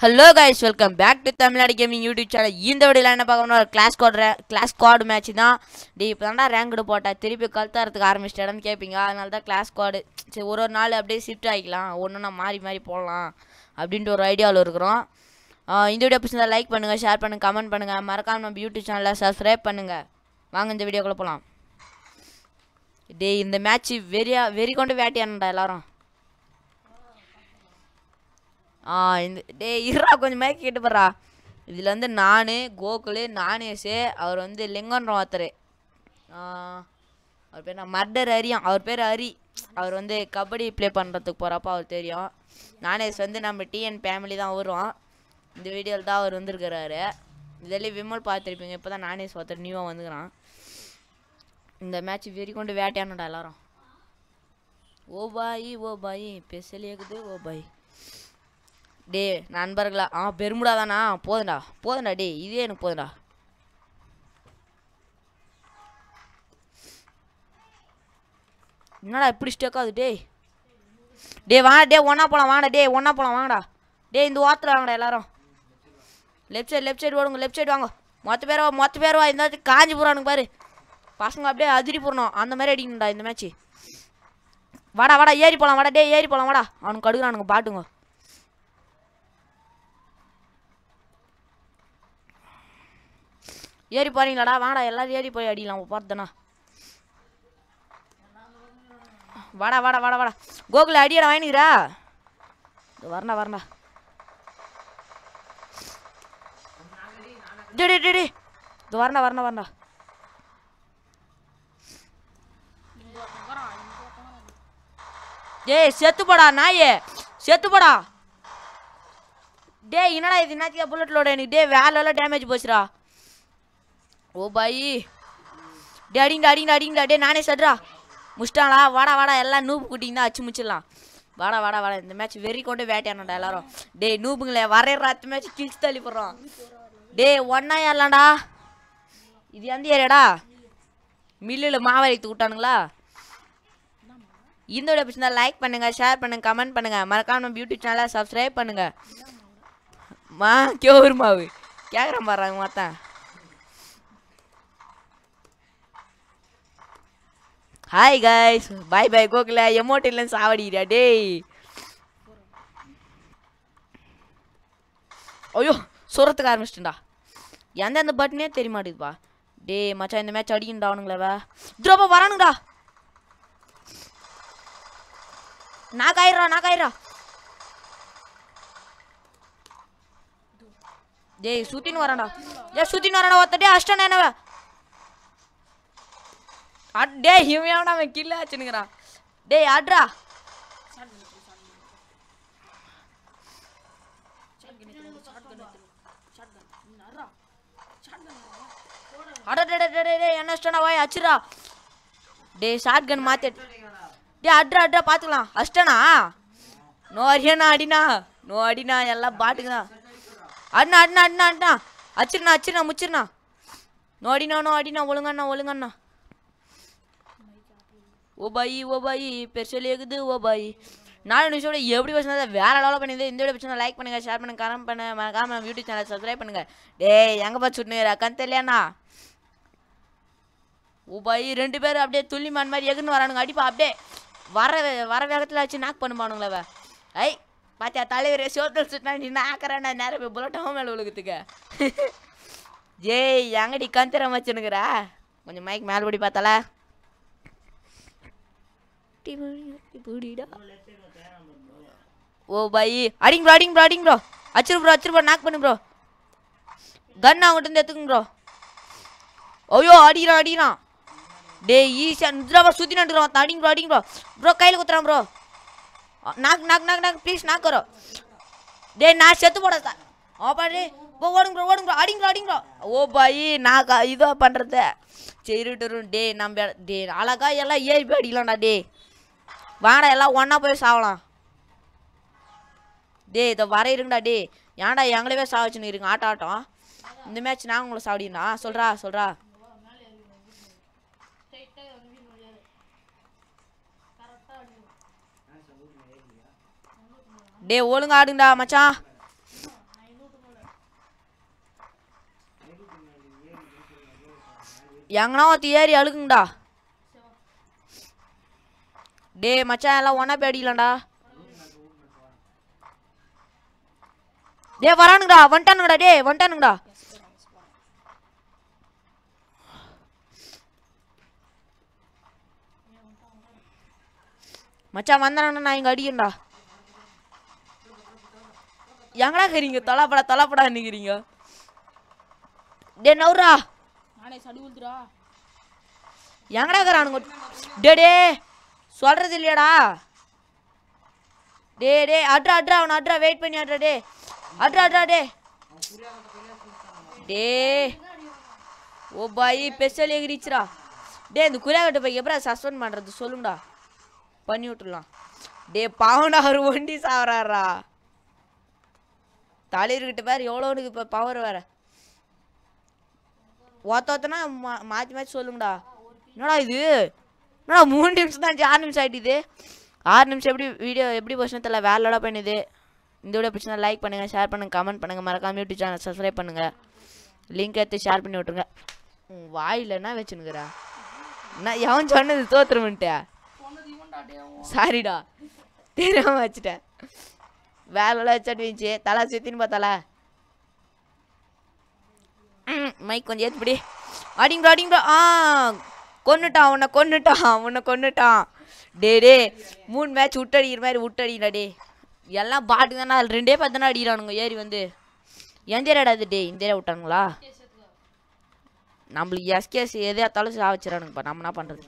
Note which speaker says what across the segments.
Speaker 1: Hello guys welcome back to Tamil Nadu gaming YouTube channel இந்த வீடியோவில் என்ன பார்க்கணும்னா ஒரு clash squad clash squad match தான் டி இப்போ தான்டா ரேங்க்டு போட்டேன் திருப்பி கழுத்தாரத்துக்கு ஆரம்பிச்சிட்டேன்னு கேட்பீங்க அதனால தான் கிளாஸ் கோடு சரி ஒரு ஒரு நாள் அப்படியே ஷிஃப்ட் ஆகிக்கலாம் ஒன்று மாறி மாறி போடலாம் அப்படின்ட்டு ஒரு ஐடியாவில் இருக்கிறோம் ஆ, இந்த வீடியோ பிடிச்சிருந்தா லைக் பண்ணுங்கள் ஷேர் பண்ணுங்கள் கமெண்ட் பண்ணுங்கள் மறக்காம நம்ம யூடியூப் சேனலை சப்ஸ்கிரைப் பண்ணுங்கள் வாங்க இந்த வீடியோக்குள்ளே போகலாம் டேய் இந்த மேட்ச் வெறியா வெறி கொண்டு வேட்டையானடா எல்லாரும் ஆ இந்த டேய் இருடா கொஞ்சம் மேய்க்க கேட்டு போடுறா இதில் வந்து நான் கோகுலு நானேஷு அவர் வந்து லிங்கன்ற ஒருத்தர் அவர் பேர் நான் மர்டர் அரியும் அவர் பேர் ஹரி அவர் வந்து கபடி ப்ளே பண்ணுறதுக்கு போகிறப்ப அவர் தெரியும் நானேஷ் வந்து நம்ம டிஎன் ஃபேமிலி தான் வருவோம் இந்த வீடியோவில் தான் அவர் வந்திருக்கிறாரு இதில் விமல் பார்த்துருப்பீங்க இப்போ தான் நானேஷ் ஒருத்தர் நியூவாக வந்துக்கிறான் இந்த மேட்ச் வெறி கொண்டு வேட்டையானடா எல்லாரும் ஓ பாய் ஓ பாய் பெசல் ஏகுது ஓ பாய் டே நண்பர்களா ஆ பெருமுடா தானா போதும்டா போதும்டா டே இதே எனக்கு போதும்டா என்னடா இப்படி ஸ்டேக் ஆகுது டேய் டே வாங்க டே ஒன்றா போகலாம் வாங்கடா டே ஒன்றா போகலாம் வாங்கடா டே இந்த ஓரத்தில் வாங்கடா எல்லாரும் லெஃப்ட் சைடு லெஃப்ட் சைடு ஓடுங்க லெஃப்ட் சைடு வாங்க மொத்த பேர் வா மொத்த பேர் வா இந்த வாட்டி காஞ்சி போகிறானுங்க பாரு பசங்க அப்படியே அதிரி போடணும் அந்த மாதிரி அடிக்கணும்டா இந்த மேட்ச்சு வாடா வாடா ஏறி போகலாம் வாடா டே ஏறி போகலாம் வாடா அவனுக்கு கடுக்குறானுங்க பாட்டுங்க ஏறி போறீங்களாடா வாடா எல்லாரும் ஏறி போய் அடிக்கலாம் பார்த்தனா வாடா வாடா வாடா வாடா கோகுல அடியடா வாங்கிக்கிறா வரண்டா வரண்டா டே டே டே டே இது வரண்டா வரண்டா வரண்டா டேய் செத்து போடா நாயே செத்து போடா டேய் என்னடா இது என்னத்தியா புல்லட் லோட எனக்கு டே வேலை டேமேஜ் போச்சுடா ஓ பாய் டே அடிங்கடா அடிங்கடா அடிங்கடா டே நானே சட்ரா முஷ்டாங்களா வாடா வாடா எல்லாம் நூப்பு குட்டிங்க அச்சு முச்சிடலாம் வாடா வாடா வாடா இந்த மேட்ச் வெறி கொண்டு வேட்டையானடா எல்லாரும் டே நூப்புங்களே வரையற அத்து மேட்ச் கிழிச்சு தள்ளி போடுறோம் டே ஒன்னா ஏறலாம்டா இது எந்த ஏரியாடா மில்லில் மாவரைத்து விட்டானுங்களா இந்த வீடியோ பிடிச்சிருந்தா லைக் பண்ணுங்க ஷேர் பண்ணுங்க கமெண்ட் பண்ணுங்க மறக்காம நம்ம யூடியூப் சேனலை சப்ஸ்கிரைப் பண்ணுங்க மா கேவுரு மாவு கேட்குறேன் பாருங்க மொத்தம் ஹாய் கைஸ் பை பை கோகுல எமோட் இல்லைன்னு சாவடிக்கிறியா டேய் ஐயோ சுரத்துக்கு ஆரம்பிச்சிட்டா எந்தெந்த பட்டனே தெரிய மாட்டேங்குதுப்பா டேய் மச்சான் இந்த மேட்ச் அடிக்கணும்டா அவனுங்களவ துரோபா வரானுங்கடா நாக் ஆயிரா நாக் ஆயிரா டேய் சுத்தின்னு வரான்டா டேய் சுத்தின்னு வரான்டா ஒருத்த டேய் அஷ்டானே என்னவ அட் டேய் இவன் எவனா அவன் கில்ல ஆச்சுனுங்கிறான் டேய் ஆட்ரா அடடடடடே என்ன அஷ்டானா வாய் அச்சுரா டேய் ஷார்ட் கன் மாத்தி அடி- டேய் அட்ரா அட்ரா பாத்துக்கலாம் அஷ்டனா நோ அடியாண்ணா அடினா நோ அடினா எல்லாம் பாட்டுக்கு தான் அண்ணா அண்ணா அண்ணா அண்ணா அச்சிருண்ணா அச்சிருண்ணா முச்சிருண்ணா நோ அடினா நோ அடினா ஒழுங்கண்ணா ஒழுங்கண்ணா ஓ பாய் ஓ பாய் பெருசல் ஏகுது ஓ பாய் நாலு நிமிஷம் எப்படி பேசினதை வேற லெவலில் பண்ணிது இந்த வீடியோ பிடிச்சா லைக் பண்ணுங்க ஷேர் பண்ணுங்க கமெண்ட் பண்ண மறக்காம நம்ம யூடியூப் சேனல் சப்ஸ்கிரைப் பண்ணுங்க டேய் எங்க பார்த்து சுட்டுனுங்கிற கண் தெரியலையாண்ணா ஓ பாய் ரெண்டு பேரும் அப்படியே துள்ளிமான் மாதிரி எகுன்னு வரானுங்க அடிப்பா அப்படியே வர வர வேகத்தில் வச்சு நாக் பண்ணுமானுங்களவ ஐ பாத்தியா தலைவரே சோத்தல் சுட்டினா நீ நாக்கிறேன் நான் நேரம் போய் புல்லட்டாவும் மேலே விழுகுத்துக்க ஜேய் எங்கடி கந்திரம் வச்சுனுக்குறா கொஞ்சம் மைக் மேல்படி பார்த்தால ஓ பாய் அடிங்க ப்ரோ அடிங்க ப்ரோ அடிங்க ப்ரோ அச்சிரு ப்ரோ அச்சிரு ப்ரோ நாக் பண்ணு ப்ரோ கன் அவங்ககிட்ட இருந்து எடுத்துக்கங்க ப்ரோ ஐயோ அடிக்கிறான் அடிக்கிறான் டேய் ஈஸியாக நித்ராவா சுற்றி நட்டுறான் அடிங்க ப்ரோ அடிங்க ப்ரோ ப்ரோ கையில் குத்துறான் bro knock knock knock knock please knock வரும் டேய் நான் செத்து போட சார் ஆ பாரு ஓ ஓடுங்க ப்ரோ ஓடுங்க ப்ரோ அடிங்க ப்ரோ அடிங்க ப்ரோ ஓ பாய் நான் க- இதோ பண்ணுறது சரி விட்டுரும் டே நம்ம டே அழகா எல்லாம் ஏறி போய் அடிக்கலாம்டா டே வாடா எல்லாம் ஒன்றா போய் சாவலாம் டே இதை வர இருங்கடா டே ஏன்டா எங்களவே சாவச்சுன்னு இருங்க ஆட்டம் ஆட்டம் இந்த மேட்ச் நான் உங்களை சாவடினா சொல்கிறா சொல்கிறா டே ஒழுங்கா ஆடுங்கடா மச்சான் எங்கனா ஒருத்தி ஏறி அழுகுங்கடா டேய் மச்சான் எல்லாம் ஒன்றா போய் அடிக்கலாம்டா டேய் வரானுங்கடா வந்துட்டானுங்கடா டேய் வந்துட்டானுங்கடா மச்சான் வந்தானுங்கண்ணா நான் இங்கே அடிக்கண்டா எங்கடா இருக்கிறீங்க தொலாப்படா தொலாப்படா நிற்கிறீங்க டே நவுரா
Speaker 2: நானே சடு உழுதுரா
Speaker 1: எங்கடா இருக்கிறானுங்க டே டே சொல்றது இல்லையாடா டே டே அட்ரா அட்ரா அவனை அட்ரா வெயிட் பண்ணி அட்ரா டே அட்ரா அட்ரா டே டே ஓ பாய் பெஸ்டல் எகிரிச்சுடா டே இந்த குரியாக்கட்ட போய் எப்படா சஸ்பெண்ட் பண்ணுறது சொல்லுங்கடா பண்ணி விட்டுடலாம் டே பாவண்டா அவர் ஒண்டி சாவறாரா தலைவர்கிட்ட பேர் எவ்வளோனுக்கு இப்போ பவர் வேற ஒருத்த ஒருத்தனா மா- மாற்றி மாற்றி சொல்லுங்கடா என்னடா இது என்னடா மூணு நிமிஷம் தான் ஆறு நிமிஷம் ஆகிட்டுது ஆறு நிமிஷம் எப்படி வீடியோ எப்படி போச்சுன்னு தெரியல வேலையோட பண்ணுது இந்த வீடியோ பிடிச்சா லைக் பண்ணுங்கள் ஷேர் பண்ணுங்கள் கமெண்ட் பண்ணுங்கள் மறக்காம யூடியூப் சேனல் சப்ஸ்கிரைப் பண்ணுங்கள் லிங்க் எடுத்து ஷேர் பண்ணி விட்ருங்க உன் வாயில் என்ன வச்சுனுக்குறா என்ன எவன் சொன்னது தோத்துருமென்ட்டு
Speaker 2: சொன்னது இவன்டா டே அவன்.
Speaker 1: சாரிடா தெரியாம வச்சுட்டேன் வேலைலாம் வச்சுட்டு இருந்துச்சு தலை சுத்தின்னு பார்த்தால மைக் கொஞ்சம் ஏற்றுப்படி அடிங்க bro, அடிங்க bro. ஆ கொன்னுட்டான் உன்னை கொன்னுட்டான் உன்னை கொன்னுட்டான் டே டே மூணு மேட்ச் விட்டடிக்கிற மாதிரி விட்டடிடா டே எல்லாம் பாட்டு தானே அதில் ரெண்டே பார்த்து தானே அடிக்கிறானுங்க ஏறி வந்து எந்த ஏரியாடா இது டே இந்த ஏரியா விட்டானுங்களா நம்மளுக்கு எஸ்கேஸ் எதே ஆத்தாலும் சாவச்சிடறானுங்கப்பா நம்ம என்ன பண்ணுறது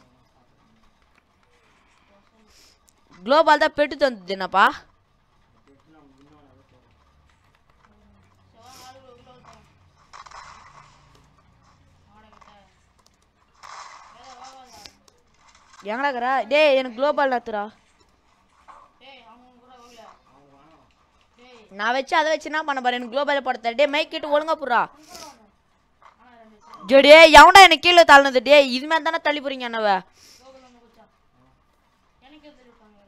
Speaker 1: குளோபால் தான் பெட்டு தந்தது என்னப்பா எங்கடா இருக்கிறா டேய் எனக்கு குளோபால் நத்துறா
Speaker 2: டேய் அவன் கூட வரல
Speaker 1: நான் வச்சு அதை வச்சு என்ன பண்ண பாரு எனக்கு குளோபால் போட தர டேய் மைக் கிட்ட ஒழுங்கா போடுறா டே டேய் எவன்டா எனக்கு கீழே தள்ளினது டேய் இது மாதிரி தானே தள்ளி போறீங்க என்னவ
Speaker 2: கோகுல் வந்து குச்சா எனக்கு தெரிவிப்பாங்க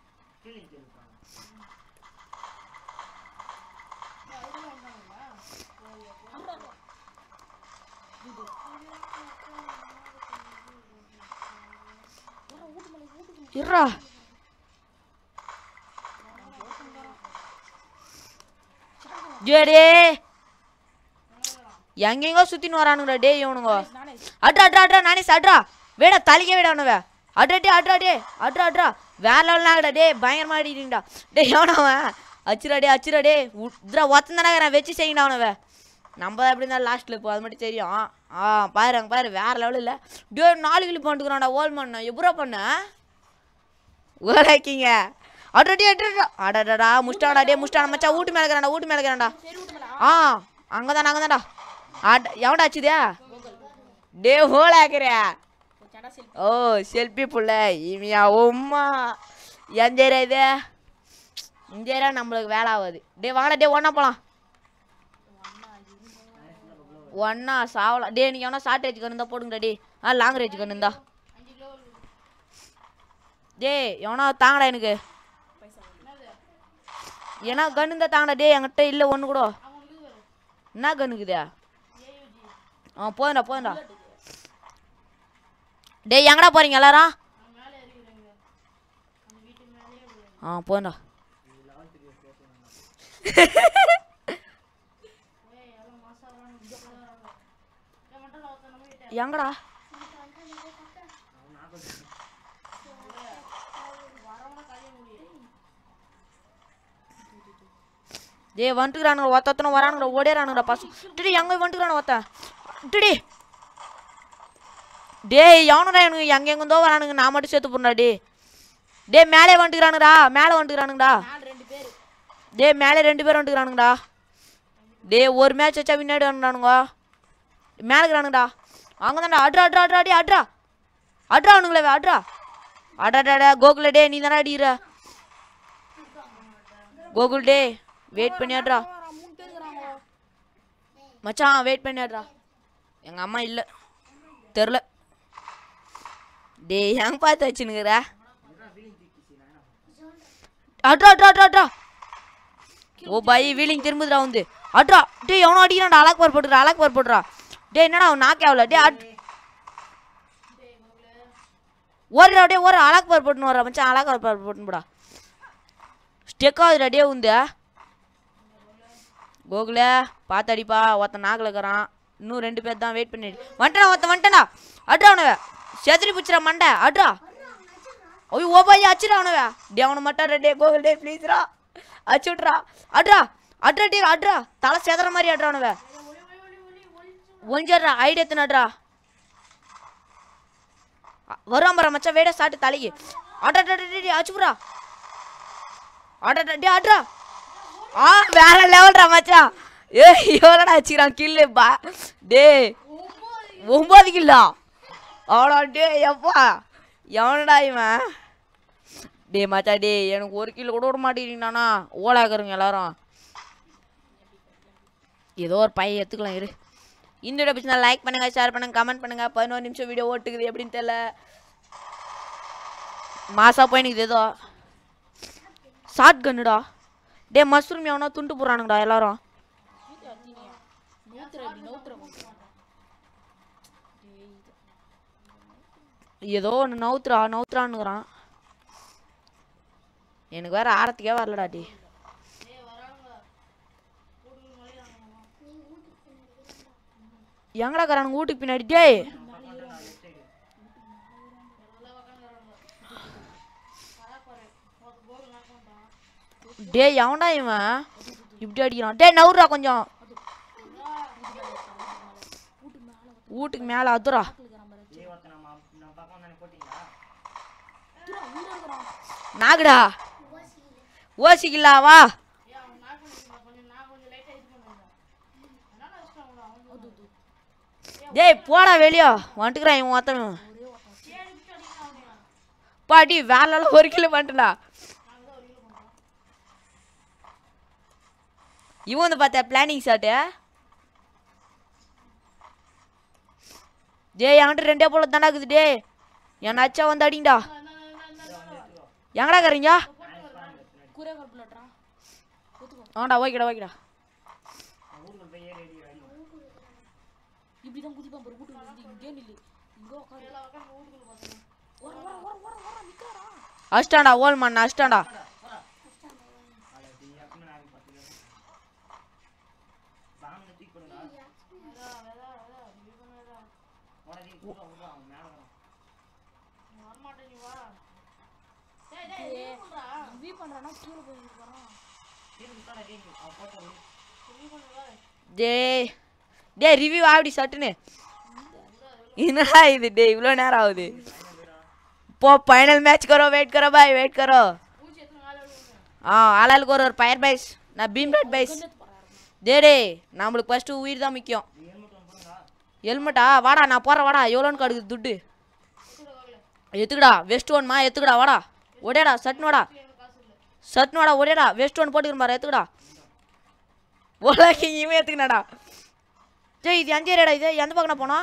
Speaker 1: இருடா டே எங்கெங்கோ சுத்தின்னு வரானுங்கடா டேய் இவனுங்க
Speaker 2: நானே
Speaker 1: அட்ரா அட்ரா அட்ரா நானே அட்ரா வேடா தலைக்கே வேடா அவனவ அட்ரா டே அட்ரா டே அட்ரா அட்ரா வேற லெவல் ஆகடா டே பயங்கரமா ஆடிட்டீங்கடா டே எவனவன் அச்சுரா டே அச்சுரா டே உத்ரா ஒத்தந்தானே நான் வச்சு செய்யணும் அவனவ நம்ம எப்படி இருந்தாலும் லாஸ்ட்டில் இப்போ அது மட்டும் தெரியும் ஆ பாரு அங்கே பாரு வேற லெவலில் இல்லை டே நாலு கிளி பண்ணிட்டுக்கிறான்டா ஓல் பண்ண எப்படா பண்ண ஓலாக்கிங்க அட்ரா டே அட்ரா அடடா முஸ்டாடா டே முஸ்டாடா மச்சான் வீட்டு மேலே இருக்கிறான்டா வீட்டு மேலே இருக்கிறான்டா
Speaker 2: சரி விட்டு மேல
Speaker 1: ஆ அங்கதான் அங்கதான்டா அட எவன்டா ஆச்சுதா டே ஹோலாக்குறியா
Speaker 2: சடா செல்
Speaker 1: ஓ செல்பி புள்ள இமியா உம்மா எந்த ஏரியா இது இந்த ஏரியா நம்மளுக்கு வேலை ஆகாது டே வாங்கடா டே ஒன்றா போகலாம் ஒன்றா சாவலாம் டே நீ எவனா ஷார்ட் ரேஜ் கண்ணு போடுங்கடா டே ஆ லாங் ரேஜ் கண்ணு இருந்தா
Speaker 2: அஞ்சு கிலோ
Speaker 1: டே எவனா தாங்கடா எனக்கு
Speaker 2: பைசா என்னது
Speaker 1: ஏன்னா கண்ணு இருந்தா தாங்கடா டே என்கிட்ட இல்லை ஒன்று கூட
Speaker 2: அவனுக்கு இது வரும்
Speaker 1: என்ன கண்ணுக்குதா
Speaker 2: ஏயுஜி
Speaker 1: ஆ போதும்டா போதும்டா டேய் எங்கடா போறீங்க எல்லாரும்
Speaker 2: அவன் மேலே இருக்கிறாங்க அந்த வீட்டு மேலேயே விழுறாங்க.
Speaker 1: ஆ போதும்டா
Speaker 2: ஏய் எவ்வளோ மாசம் வராங்க இங்கே கூட வராங்க ஏன் மட்டும் நான் ஒருத்தன் நம்ம கிட்ட
Speaker 1: எங்கடா
Speaker 2: வரவன கழிய முடியும்
Speaker 1: டேய் வந்துக்கிறானுங்க ஒத்த ஒத்தனை வரானுங்கடா ஓடிறானுங்கடா பசங்க டிடி எங்க வந்துக்கிறானு ஒத்த டிடி டேய் எவனடா எனக்கு எங்க எங்கேருந்தோ வரானுங்க நான் மட்டும் சேர்த்து போடுறா டே டேய் மேலே வந்துக்கிறானுங்கடா மேலே வந்துக்கிறானுங்கடா
Speaker 2: நாலு ரெண்டு பேர்
Speaker 1: டேய் மேலே ரெண்டு பேரும் வந்துக்கிறானுங்கடா டேய் ஒரு மேட்ச் வச்சா பின்னாடி வந்துடானுங்க மேலே இருக்கிறானுங்கடா அங்கே தான்டா அட்ரா அட்ரா அட்ரா டே அட்ரா அட்ரா அவனுங்களே அட்ரா அடாடாடா கோகுல டே நீ தானே அடிக்கிற கோகுல் டே வெயிட் பண்ணி அட்ரா
Speaker 2: மூணு பேர் இருக்கிறாங்க
Speaker 1: மச்சான் வெயிட் பண்ணி அட்ரா எங்கள் அம்மா இல்லை தெரில டேய் எங்க பார்த்து வச்சுனுக்குற அட்ரா அட்ரா அட்ரா அட்ரா ஓ பை வீலிங் திரும்புதுடா வந்து அட்ரா டேய் எவனோ அடிக்கிறான்டா அலாக் பார் போட்டுறா அலாக் பார் போட்டுறா டேய் என்னடா அவன் நாக்கே ஆகல டேய் அட் ஓடுறா அப்படியே ஓர அழகு பார் போட்டுன்னு வர மச்சான் அழகு பார் போட்டுன்னு போடா ஸ்டெக் ஆகுது அப்படியே உந்து கோகுலே பாத்தடிப்பா ஒருத்தன் நாக்கில் இருக்கிறான் இன்னும் ரெண்டு பேர் தான் வெயிட் பண்ணி வந்துட்டா ஒருத்தன் வந்துட்டா அட்ரா அவனவ செதறி பிடிச்சிடா மண்டை அட்ரா ஐயோ ஓ பாய் அச்சுடா அவனவ டே அவனை மட்டும் டே கோகுல் டே ப்ளீஸ்ரா அச்சு விட்றா அட்ரா அட்ரா டே அட்ரா தலை செதற மாதிரி அட்ரா அவனவ ஒஞ்சிடுறா ஐடி எத்தனை அட்ரா வரும் பரா மச்சான் வேட சாட்டு தலைக்கு அடா டே டே அச்சுப்புறா அடா டே அட்ரா ஆ வேற லெவல்ரா மச்சான் ஏ எவ்வளோடா வச்சுக்கிறான் கில்லு பா டே ஒம்பது கில்லா அவ்வளோ டே எப்பா எவனடா இவன் டே மச்சா டே எனக்கு ஒரு கிலோ கூட விட மாட்டேங்கிறீங்கண்ணா ஓலாக்குறங்க எல்லாரும் ஏதோ ஒரு பையன் எடுத்துக்கலாம் இரு இந்த வீடியோ பிடிச்சா லைக் பண்ணுங்க ஷேர் பண்ணுங்க கமெண்ட் பண்ணுங்க பதினோரு நிமிஷம் வீடியோ ஓட்டுக்குது எப்படின்னு தெரியல மாசா போய் எனக்கு ஏதோ ஷார்ட் கன்னுடா டே மஷ்ரூம் எவனோ துண்டு போடுறானுங்கடா எல்லாரும் ஏதோ ஒன்று நவுத்துறா நவுத்துறான்னுக்குறான் எனக்கு வேற ஆரத்துக்கே வரலடா டி எங்கடா கரானுங்க வீட்டுக்கு பின்னாடி டேய் டேய் எவன்டா இவன் இப்படி அடிக்கிறான் டேய் நவுறா கொஞ்சம் வீட்டுக்கு மேலே அதுரா நாகுடா ஓசிக்கலா வா டேய் போடா வெளியோ வந்துக்கிறான் இவன் ஒருத்தன் பாட்டி வேலைலாம் ஒரு கிலோ பண்ணிட்டா இவன் வந்து பார்த்தா பிளானிங் ஷாட்டு டேய் என்கிட்ட ரெண்டே போல தாண்டா இருக்குது டேய் என் அச்சா வந்து அடிங்கடா எங்கடா கறீங்க
Speaker 2: கூரை கருப்புலட்றா
Speaker 1: ஆண்டா ஓகேடா ஓகேடா
Speaker 2: இப்படிதான் குதிப்பான் பாரு வீட்டுக்கு வந்து இங்கே நில்லு இங்கே உட்காரு ஓர ஓர ஓர ஓர ஓர நிற்கிறாரா
Speaker 1: அஷ்டாண்டா ஓல் மண்ணா அஷ்டாண்டா
Speaker 2: வி பண்ணுறானா கீழே போய் நிற்கிறான்
Speaker 1: டேய் டேய் ரிவ்யூ ஆகுடி சட்டுன்னு என்னடா இது டேய் இவ்வளோ நேரம் ஆகுது போ ஃபைனல் मैच करो वेट करो भाई वेट करो ஆ ஆளாளுக்கு ஒரு ஒரு பயர் பைஸ் நான் பீம் ரைட் பைஸ் டே டே நம்மளுக்கு ஃபஸ்ட்டு உயிர் தான் முக்கியம் ஹெல்மெட்டா வாடா நான் போகிறேன் வாடா எவ்வளோன்னு கிடக்குது துட்டு எத்துக்கடா வெஸ்ட் ஒன்மா எத்துக்கடா வாடா ஒடேடா சட்னு வாடா சட்னு வாடா ஒடேடா வெஸ்ட் ஒன் போட்டுக்கிறேன் பாரு எத்துக்கடா உலக இவன் எத்துக்கினாடா சரி இது அஞ்சு ரேடா இது எந்த பக்கம் போனா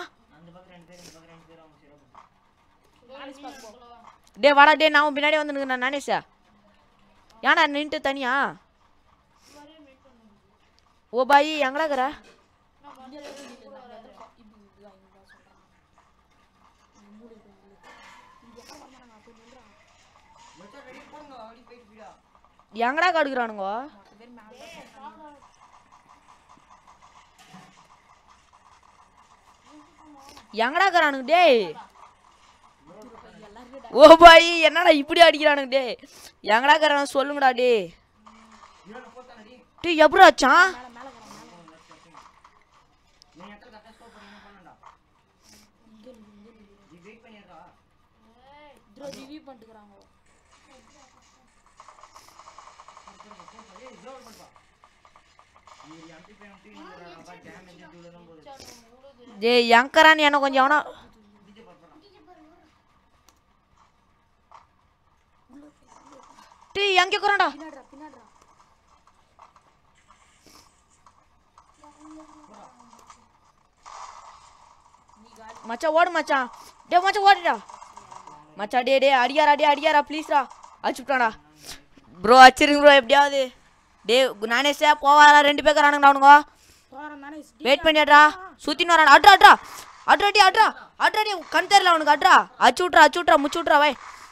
Speaker 1: டே வாடா டே நான் உன் பின்னாடி வந்து நிற்கிறேன் நானே சார் ஏன்டா நின்ட்டு தனியா ஓ பாய் எங்கடா இருக்கிற எங்கடா கடுக்குறானுங்க எங்கடா இருக்கிறானுங்க டேய் ஓ பாய் என்னடா இப்படி அடிக்கிறானுங்க டேய் எங்கடா இருக்கிறானு சொல்லுங்கடா டேய் டேய் எப்படி ஆச்சான்
Speaker 2: த்ரோ ரிவ்யூ பண்ணிட்டுக்கிறாங்க
Speaker 1: டேய் எங்கறான்னு என்ன கொஞ்சம் அவனா டேய் எங்க இருக்கிறான்டா
Speaker 2: பின்னாடுறா பின்னாடுறா
Speaker 1: மச்சான் ஓடு மச்சான் டே மச்சான் ஓடுடா மச்சான் டே டே அடியாரா டே அடியாரா ப்ளீஸ்டா அடிச்சுட்டாடா ப்ரோ அடிச்சிருங்க ப்ரோ எப்படியாவது டே நானே சே போவாரா ரெண்டு பேர் இருக்கிறானுங்க அவனுங்க
Speaker 2: போகிறேன் தானே
Speaker 1: வெயிட் பண்ணிடுறா சுத்தின்னு வரான் அட்ரா அட்ரா அட்ராடி அட்ரா அட்ராடி கண் தெரியல அவனுக்கு அட்ரா அச்சு விட்றா அச்சு விட்றா முச்சு விட்றா வை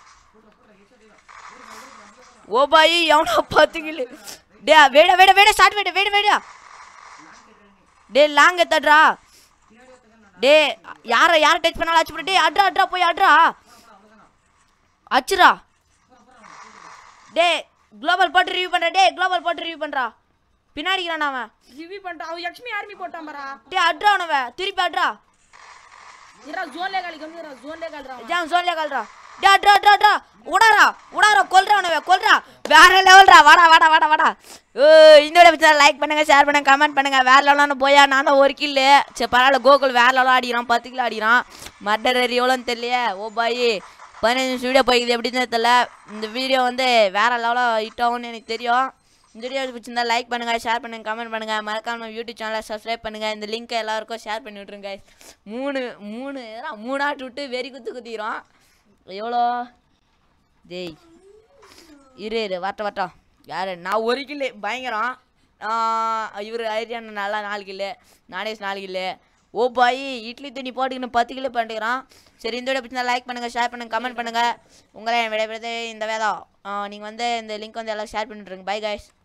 Speaker 1: ஓ பாய் எவனோ பார்த்துக்கல டே வேட வேட வேட ஸ்டார்ட் வேட வேட வேடா டே லாங் எத்தட்ரா டே யார யார டச் பண்ணாலும் அச்சு போடு. டே அட்ரா அட்ரா போய் அட்ரா அச்சுரா டே குளோபல் போட்டு ரிவ்யூ பண்றா டே குளோபல் போட்டு ரிவ்யூ பண்றா பின்னாடிக்கிறான் அவன்
Speaker 2: ரிவ்யூ பண்ணிட்டான் அவன் லட்சுமி ஆர்மி போட்டான் பாரா
Speaker 1: டே அட்ரா அவனவன் திருப்பி அட்ரா
Speaker 2: இரா ஜோன்லே காலி கம்மி ஜோன்லே காலிடா
Speaker 1: ஜாம் சோல்லியா கால்றா டே அட்ரா அட்ரா அட்ரா உடாரா உடாரா கொல்றா அவனவ கொல்றா வேற லெவல்ரா வாடா வாடா வாடா வாடா ஓ இந்த வீடியோ லைக் பண்ணுங்க ஷேர் பண்ணுங்க கமெண்ட் பண்ணுங்க வேற லெவலான போயா நான் தான் ஒரு கில்லு சரி பரவாயில்ல கோகுல் வேற லெவலாக ஆடிக்கிறான் பத்து கிலோ ஆடிக்கிறான் மர்டர் எவ்வளோன்னு தெரியலையே ஓ பாய் பதினஞ்சு நிமிஷம் வீடியோ போய்க்குது எப்படின்னு தெரியல இந்த வீடியோ வந்து வேற லெவலாக ஹிட் ஆகும்னு எனக்கு தெரியும் இந்த வீடியோ பிடிச்சிருந்தா லைக் பண்ணுங்க ஷேர் பண்ணுங்க கமெண்ட் பண்ணுங்க மறக்காம நம்ம யூடியூப் சேனலை சப்ஸ்கிரைப் பண்ணுங்க இந்த லிங்க்கை எல்லாருக்கும் ஷேர் பண்ணி விட்ருங்க guys. மூணு மூணு இதெல்லாம் மூணு ஆட்டு விட்டு வெறி குத்து குத்திக்கிறோம் எவ்வளோ டேய் இரு இரு வட்ட வட்டம் யார் நான் ஒரு கில்லு பயங்கரம் இவர் ஐரியான் நல்லா நாலு கில்லு நானேஷ் நாலு கில்லு ஓ பாய் இட்லி துணி போட்டுக்கின்னு பத்து கிலோ பண்ணிட்டுக்கிறான் சரி இந்த வீடியோ பிடிச்சா லைக் பண்ணுங்கள் ஷேர் பண்ணுங்கள் கமெண்ட் பண்ணுங்கள் உங்களை விடைபெறுது இந்த வேதம் நீங்கள் வந்து இந்த லிங்க் வந்து எல்லாம் ஷேர் பண்ணிட்டுருங்க பை guys